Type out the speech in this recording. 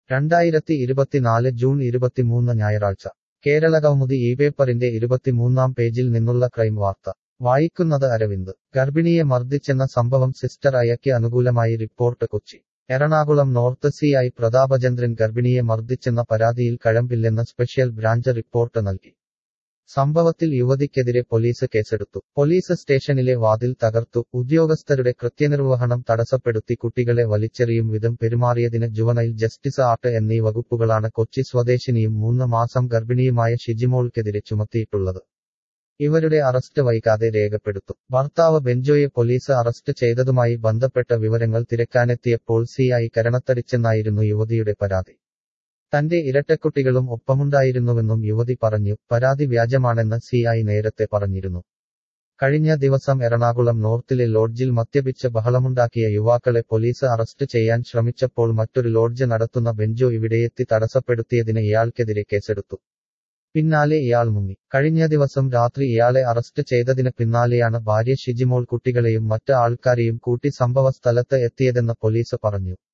രണ്ടായിരത്തി ഇരുപത്തിനാല് ജൂൺ ഇരുപത്തിമൂന്ന് ഞായറാഴ്ച കേരള കൗമുദി ഈ പേപ്പറിന്റെ ഇരുപത്തിമൂന്നാം പേജിൽ നിന്നുള്ള ക്രൈം വാർത്ത വായിക്കുന്നത് അരവിന്ദ് ഗർഭിണിയെ മർദ്ദിച്ചെന്ന സംഭവം സിസ്റ്റർ അയയ്ക്ക് അനുകൂലമായി report Kochi Ernakulam north C I Prathapachandran ഗർഭിണിയെ മർദ്ദിച്ചെന്ന പരാതിയിൽ കഴമ്പില്ലെന്ന് സ്പെഷ്യൽ ബ്രാഞ്ച് റിപ്പോർട്ട് നൽകി സംഭവത്തിൽ യുവതിക്കെതിരെ പോലീസ് കേസെടുത്തു പോലീസ് സ്റ്റേഷനിലെ വാതിൽ തകർത്തു ഉദ്യോഗസ്ഥരുടെ കൃത്യനിർവഹണം തടസ്സപ്പെടുത്തി കുട്ടികളെ വലിച്ചെറിയും വിധം പെരുമാറിയതിന് ജുവനൈൽ ജസ്റ്റിസ് ആക്ട് എന്നീ വകുപ്പുകളാണ് കൊച്ചി സ്വദേശിനിയും മൂന്ന് മാസം ഗർഭിണിയുമായ ഷിജിമോൾക്കെതിരെ ചുമത്തിയിട്ടുള്ളത് ഇവരുടെ അറസ്റ്റ് വൈകാതെ രേഖപ്പെടുത്തും ഭർത്താവ് ബെഞ്ചോയെ പോലീസ് അറസ്റ്റ് ചെയ്തതുമായി ബന്ധപ്പെട്ട വിവരങ്ങൾ തിരക്കാനെത്തിയപ്പോൾ സി ഐ കരണത്തടിച്ചെന്നായിരുന്നു യുവതിയുടെ പരാതി തന്റെ ഇരട്ടക്കുട്ടികളും ഒപ്പമുണ്ടായിരുന്നുവെന്നും യുവതി പറഞ്ഞു പരാതി വ്യാജമാണെന്ന് സി ഐ നേരത്തെ പറഞ്ഞിരുന്നു കഴിഞ്ഞ ദിവസം എറണാകുളം നോർത്തിലെ ലോഡ്ജിൽ മദ്യപിച്ച് ബഹളമുണ്ടാക്കിയ യുവാക്കളെ പോലീസ് അറസ്റ്റ് ചെയ്യാൻ ശ്രമിച്ചപ്പോൾ മറ്റൊരു ലോഡ്ജ് നടത്തുന്ന ബെഞ്ചോ ഇവിടെയെത്തി തടസ്സപ്പെടുത്തിയതിന് ഇയാൾക്കെതിരെ കേസെടുത്തു പിന്നാലെ ഇയാൾ മുങ്ങി കഴിഞ്ഞ ദിവസം രാത്രി ഇയാളെ അറസ്റ്റ് ചെയ്തതിന് പിന്നാലെയാണ് ഭാര്യ ഷിജിമോൾ കുട്ടികളെയും മറ്റ് ആൾക്കാരെയും കൂട്ടി സംഭവ സ്ഥലത്ത് എത്തിയതെന്ന് പോലീസ് പറഞ്ഞു